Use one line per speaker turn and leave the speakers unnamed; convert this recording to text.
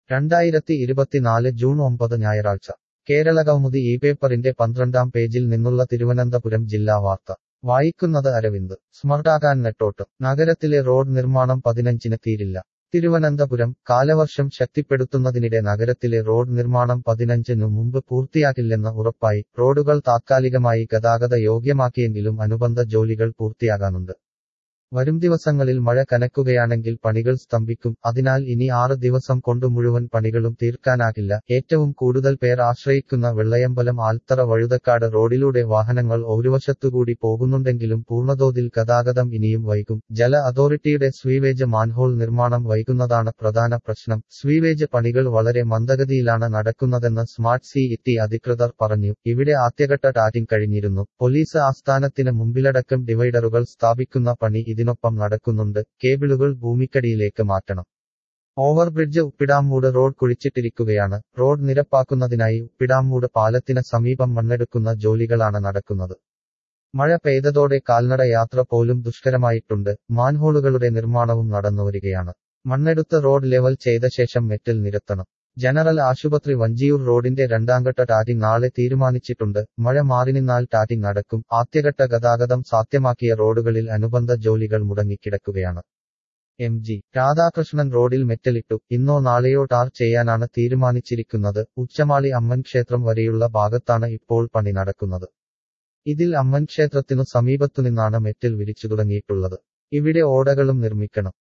രണ്ടായിരത്തി ഇരുപത്തിനാല് ജൂൺ ഒമ്പത് ഞായറാഴ്ച കേരളകൗമുദി ഈ പേപ്പറിന്റെ പന്ത്രണ്ടാം പേജിൽ നിന്നുള്ള തിരുവനന്തപുരം ജില്ലാ വാർത്ത വായിക്കുന്നത് അരവിന്ദ് സ്മർട്ടാകാൻ നെട്ടോട്ട് നഗരത്തിലെ റോഡ് നിർമ്മാണം പതിനഞ്ചിന് തീരില്ല തിരുവനന്തപുരം കാലവർഷം ശക്തിപ്പെടുത്തുന്നതിനിടെ നഗരത്തിലെ റോഡ് നിർമ്മാണം പതിനഞ്ചിനു മുമ്പ് പൂർത്തിയാക്കില്ലെന്ന് ഉറപ്പായി റോഡുകൾ താത്കാലികമായി ഗതാഗത യോഗ്യമാക്കിയെങ്കിലും അനുബന്ധ ജോലികൾ പൂർത്തിയാകാനുണ്ട് വരും ദിവസങ്ങളിൽ മഴ കനക്കുകയാണെങ്കിൽ പണികൾ സ്തംഭിക്കും അതിനാൽ ഇനി ആറ് ദിവസം കൊണ്ട് മുഴുവൻ പണികളും തീർക്കാനാകില്ല ഏറ്റവും കൂടുതൽ പേർ ആശ്രയിക്കുന്ന വെള്ളയമ്പലം ആൽത്തറ വഴുതക്കാട് റോഡിലൂടെ വാഹനങ്ങൾ ഒരുവശത്തുകൂടി പോകുന്നുണ്ടെങ്കിലും പൂർണ്ണതോതിൽ ഗതാഗതം ഇനിയും വൈകും ജല അതോറിറ്റിയുടെ സ്വീവേജ് മാൻഹോൾ നിർമ്മാണം വൈകുന്നതാണ് പ്രധാന പ്രശ്നം സ്വീവേജ് പണികൾ വളരെ മന്ദഗതിയിലാണ് നടക്കുന്നതെന്ന് സ്മാർട്ട് സി ഇറ്റി അധികൃതർ പറഞ്ഞു ഇവിടെ ആദ്യഘട്ട ടാറ്റിംഗ് കഴിഞ്ഞിരുന്നു പോലീസ് ആസ്ഥാനത്തിന് മുമ്പിലടക്കം ഡിവൈഡറുകൾ സ്ഥാപിക്കുന്ന പണി ഇതിനൊപ്പം നടക്കുന്നുണ്ട് കേബിളുകൾ ഭൂമിക്കടിയിലേക്ക് മാറ്റണം ഓവർബ്രിഡ്ജ് ഉപ്പിടാമൂട് റോഡ് കുഴിച്ചിട്ടിരിക്കുകയാണ് റോഡ് നിരപ്പാക്കുന്നതിനായി ഉപ്പിടാമൂട് പാലത്തിന് സമീപം മണ്ണെടുക്കുന്ന ജോലികളാണ് നടക്കുന്നത് മഴ പെയ്തതോടെ കാൽനട യാത്ര പോലും ദുഷ്കരമായിട്ടുണ്ട് മാൻഹോളുകളുടെ നിർമ്മാണവും നടന്നുവരികയാണ് മണ്ണെടുത്ത് റോഡ് ലെവൽ ചെയ്ത ശേഷം മെറ്റൽ നിരത്തണം ജനറൽ ആശുപത്രി വഞ്ചിയൂർ റോഡിന്റെ രണ്ടാംഘട്ട ടാറ്റിംഗ് നാളെ തീരുമാനിച്ചിട്ടുണ്ട് മഴ മാറിനിന്നാൽ ടാറ്റിംഗ് നടക്കും ആദ്യഘട്ട ഗതാഗതം സാധ്യമാക്കിയ റോഡുകളിൽ അനുബന്ധ ജോലികൾ മുടങ്ങിക്കിടക്കുകയാണ് എം ജി രാധാകൃഷ്ണൻ റോഡിൽ മെറ്റലിട്ടു ഇന്നോ നാളെയോ ടാർ ചെയ്യാനാണ് തീരുമാനിച്ചിരിക്കുന്നത് ഉച്ചമാളി അമ്മൻ ക്ഷേത്രം വരെയുള്ള ഭാഗത്താണ് ഇപ്പോൾ പണി നടക്കുന്നത് ഇതിൽ അമ്മൻ ക്ഷേത്രത്തിനു സമീപത്തുനിന്നാണ് മെറ്റൽ വിരിച്ചു തുടങ്ങിയിട്ടുള്ളത് ഇവിടെ ഓടകളും നിർമ്മിക്കണം